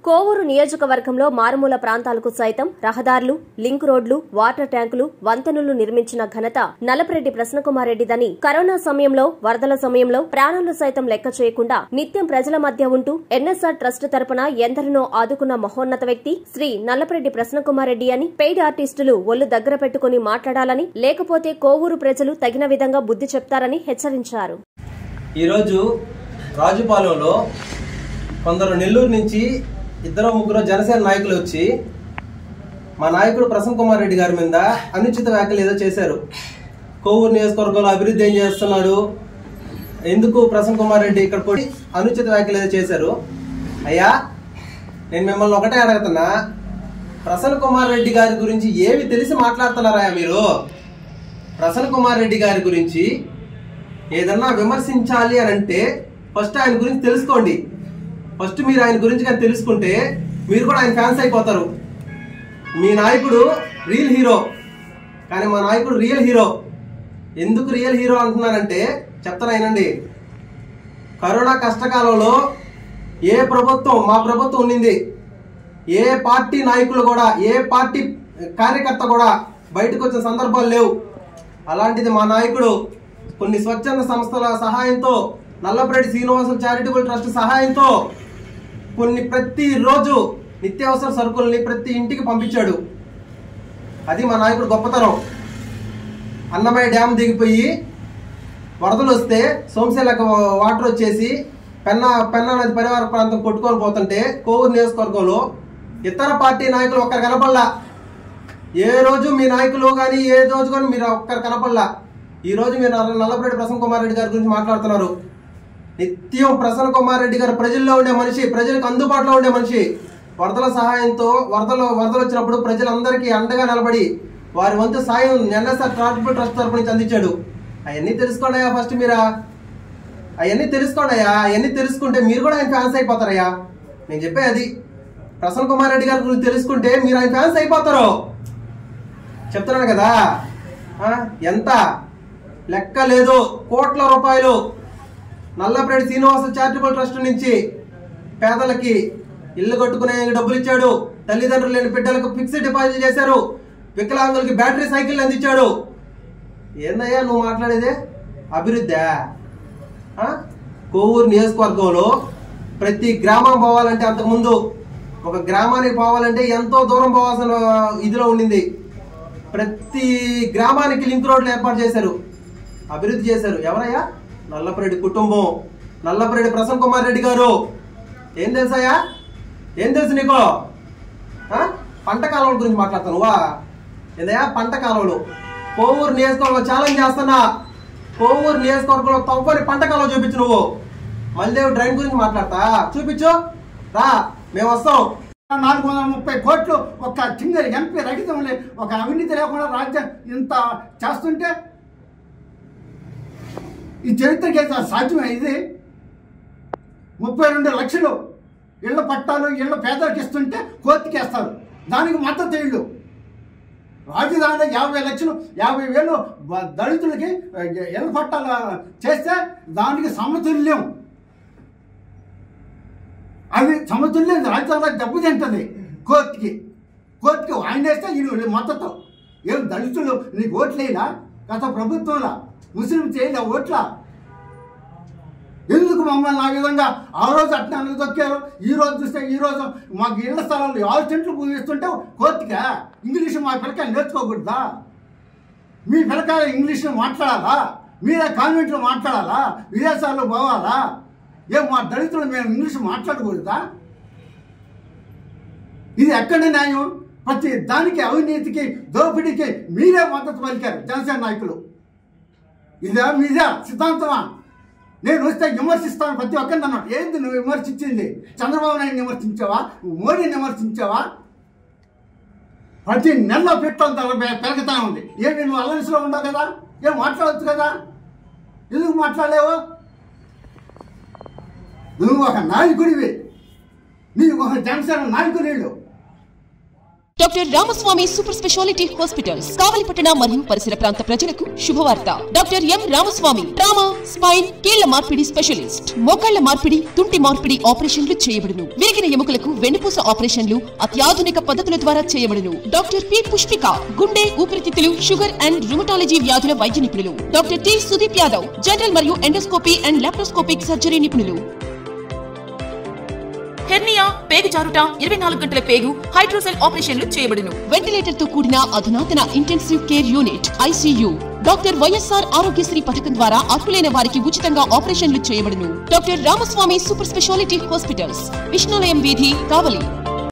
కోవూరు నియోజకవర్గంలో మారుమూల ప్రాంతాలకు సైతం రహదారులు లింక్ రోడ్లు వాటర్ ట్యాంకులు వంతెనలు నిర్మించిన ఘనత నల్లపరెడ్డి ప్రసన్నకుమార్ రెడ్డిదని కరోనా సమయంలో వరదల సమయంలో ప్రాణాలు సైతం లెక్క చేయకుండా నిత్యం ప్రజల మధ్య ఉంటూ ఎన్ఎస్ఆర్ ట్రస్ట్ తరపున ఎందరినో ఆదుకున్న మహోన్నత వ్యక్తి శ్రీ నల్లపరెడ్డి ప్రసన్నకుమార్ రెడ్డి అని పెయిడ్ ఆర్టిస్టులు ఒళ్లు దగ్గర పెట్టుకుని మాట్లాడాలని లేకపోతే కోవూరు ప్రజలు తగిన విధంగా బుద్ధి చెప్తారని హెచ్చరించారు ఈరోజు రాజుపాలెంలో కొందరు నెల్లూరు నుంచి ఇద్దరు ముగ్గురు జనసేన నాయకులు వచ్చి మా నాయకుడు ప్రసన్న కుమార్ రెడ్డి గారి మీద అనుచిత వ్యాఖ్యలు ఏదో చేశారు కోవూరు నియోజకవర్గంలో అభివృద్ధి ఏం చేస్తున్నాడు ఎందుకు ప్రసన్న కుమార్ రెడ్డి ఇక్కడ పోయి అనుచిత వ్యాఖ్యలు ఏదో చేశారు అయ్యా నేను మిమ్మల్ని ఒకటే అడుగుతున్నా ప్రసన్న కుమార్ రెడ్డి గారి గురించి ఏమి తెలిసి మాట్లాడుతున్నారా మీరు ప్రసన్న కుమార్ రెడ్డి గారి గురించి ఏదన్నా విమర్శించాలి అని అంటే ఫస్ట్ ఆయన గురించి తెలుసుకోండి ఫస్ట్ మీరు ఆయన గురించి కానీ తెలుసుకుంటే మీరు కూడా ఆయన ఫ్యాన్స్ అయిపోతారు మీ నాయకుడు రియల్ హీరో కానీ మా నాయకుడు రియల్ హీరో ఎందుకు రియల్ హీరో అంటున్నానంటే చెప్తాను అయినండి కరోనా కష్టకాలంలో ఏ ప్రభుత్వం మా ప్రభుత్వం ఉండింది ఏ పార్టీ నాయకులు కూడా ఏ పార్టీ కార్యకర్త కూడా బయటకు వచ్చిన సందర్భాలు లేవు అలాంటిది మా నాయకుడు కొన్ని స్వచ్ఛంద సంస్థల సహాయంతో నల్లపరెడ్డి శ్రీనివాసం చారిటబుల్ ట్రస్ట్ సహాయంతో కొన్ని ప్రతిరోజు నిత్యావసర సరుకుల్ని ప్రతి ఇంటికి పంపించాడు అది మా నాయకుడు గొప్పతనం అన్నమయ్య డ్యామ్ దిగిపోయి వరదలు వస్తే సోమశేలకు వాటర్ వచ్చేసి పెన్నా పెన్నా నది పరివార ప్రాంతం కొట్టుకొని పోతుంటే కోవూరు నియోజకవర్గంలో ఇతర పార్టీ నాయకులు ఒక్కరు కనపడలా ఏ రోజు మీ నాయకులు కానీ ఏ రోజు కానీ మీరు ఒక్కరు కనపడలా ఈ రోజు మీరు నల్ల- నల్లపరెడ్డి ప్రసన్న కుమార్ రెడ్డి గారి గురించి మాట్లాడుతున్నారు నిత్యం ప్రసన్న కుమార్ రెడ్డి గారు ప్రజల్లో ఉండే మనిషి ప్రజలకు అందుబాటులో ఉండే మనిషి వరదల సహాయంతో వరదలు వరదలు వచ్చినప్పుడు ప్రజలందరికీ అండగా నిలబడి వారి వంతు సాయం ఎన్ఎస్ఆర్ ట్రాన్స్పోర్ట్ ట్రస్ట్ తరపు నుంచి అందించాడు అవన్నీ తెలుసుకోండి అయ్యా ఫస్ట్ మీరా అవన్నీ తెలుసుకోండి అయ్యా అవన్నీ తెలుసుకుంటే మీరు కూడా ఆయన ఫ్యాన్స్ అయిపోతారయ్యా నేను చెప్పే అది ప్రసన్న కుమార్ రెడ్డి గారి గురించి తెలుసుకుంటే మీరు ఆయన ఫ్యాన్స్ అయిపోతారు చెప్తున్నాను కదా ఆ, ఎంత లెక్క లేదు కోట్ల రూపాయలు నల్లపరెడ్డి శ్రీనివాస చారిటబుల్ ట్రస్ట్ నుంచి పేదలకి ఇల్లు కట్టుకునే డబ్బులు ఇచ్చాడు తల్లిదండ్రులు లేని బిడ్డలకు ఫిక్స్డ్ డిపాజిట్ చేశారు వికలాంగులకి బ్యాటరీ సైకిల్ అందించాడు ఏందయ్యా నువ్వు మాట్లాడేదే అభివృద్ధా ఆ? కోవూరు నియోజకవర్గంలో ప్రతి గ్రామం పోవాలంటే అంతకుముందు ఒక గ్రామానికి పోవాలంటే ఎంతో దూరం పోవాల్సిన ఇదిలో ఉండింది ప్రతి గ్రామానికి లింక్ రోడ్లు ఏర్పాటు చేశారు అభివృద్ధి చేశారు ఎవరయ్యా నల్లపరెడ్డి కుటుంబం నల్లపరెడ్డి ప్రసన్న కుమార్ రెడ్డి గారు ఏం తెలుసాయా ఏం తెలుసు నీకు ఆ? పంట కాలువల గురించి మాట్లాడతాను నువ్వా ఏదయ్యా పంట కాలువలు కోవూరు నియోజకవర్గంలో ఛాలెంజ్ చేస్తున్నా కోవూరు నియోజకవర్గంలో తవ్వని పంట కాలువ చూపించు నువ్వు మల్దేవ్ డ్రైన్ గురించి మాట్లాడతా చూపించు రా మేము వస్తాం నాలుగు వందల ముప్పై కోట్లు ఒక చిన్న ఎంపీ రహితం లే ఒక అవినీతి లేకుండా రాజ్యం ఇంత చేస్తుంటే ఈ చరిత్రకి అయితే సాధ్యమే ఇది ముప్పై రెండు లక్షలు ఇళ్ల పట్టాలు ఇళ్ల పేదలకు ఇస్తుంటే కోర్టుకేస్తారు దానికి మద్దతు ఇళ్ళు రాజధానిలో యాభై లక్షలు యాభై వేలు బ- దళితులకి ఆ, ఇళ్ల పట్టాలు చేస్తే దానికి సమతుల్యం అవి సమతుల్యం రాజ్యాంగంలో దెబ్బతింటుంది కోర్టుకి కోర్టుకి ఆయన వేస్తే ఈయన మద్దతు ఏం దళితులు నీకు ఓట్లేలా గత ప్రభుత్వంలా ముస్లిం చేయలే ఓట్లా ఎందుకు మమ్మల్ని ఆ విధంగా ఆ రోజు అట్లా అనకు దొక్కారు ఈ రోజు చూస్తే ఈ రోజు మాకు ఇళ్ల స్థలాలు ఆరు సెంట్లు పూజిస్తుంటే కోర్టుకా ఇంగ్లీషు మా పిల్లకాయలు నేర్చుకోకూడదా మీ పిల్లకాయలు ఇంగ్లీష్లో మాట్లాడాలా మీరే కాన్వెంట్లో మాట్లాడాలా విదేశాల్లో పోవాలా ఏం మా దళితులు మేము ఇంగ్లీష్ మాట్లాడకూడదా ఇది ఎక్కడ న్యాయం ప్రతి దానికి అవినీతికి దోపిడీకి మీరే మద్దతు పలికారు జనసేన నాయకులు ఇదా మీదా సిద్ధాంతమా నేను వస్తే విమర్శిస్తాను ప్రతి ఒక్కరిని అన్నాడు ఏంది నువ్వు విమర్శించింది చంద్రబాబు నాయుడు విమర్శించావా మోడీని విమర్శించావా ప్రతి నెల పెట్రోల్ ధర పె- పెరుగుతా ఉంది ఏమి నువ్వు అలవెన్స్లో ఉండవు కదా ఏం మాట్లాడవచ్చు కదా ఎందుకు మాట్లాడలేవు నువ్వు ఒక నాయకుడివి నీవు ఒక జనసేన నాయకుడు doctor doctor Ramaswamy super speciality hospitals కావలిపట్టణ మరియు పరిసర ప్రాంత ప్రజలకు శుభవార్త doctor M Ramaswamy trauma spine కీళ్ల మార్పిడి స్పెషలిస్ట్ మోకాళ్ల మార్పిడి తుంటి మార్పిడి ఆపరేషన్లు చేయబడును విరిగిన ఎముకలకు వెన్నుపూస ఆపరేషన్లు అత్యాధునిక పద్ధతుల ద్వారా చేయబడును డాక్టర్ పి పుష్పిక గుండె ఊపిరితిత్తులు షుగర్ అండ్ రుమటాలజీ వ్యాధుల వైద్య నిపుణులు doctor T Sudeep Yadav general మరియు ఎండోస్కోపీ అండ్ లాప్రోస్కోపిక్ సర్జరీ నిపుణులు హెర్నియా పేగు జారుట ఇరవై నాలుగు గంటల పేగు హైడ్రోసెల్ ఆపరేషన్లు చేయబడును వెంటిలేటర్ తో కూడిన అధునాతన intensive care unit ICU doctor YSR Aarogyasri పథకం ద్వారా అర్హులైన వారికి ఉచితంగా ఆపరేషన్లు చేయబడును doctor Ramaswamy super speciality hospitals Vishnulayam వీధి కావలి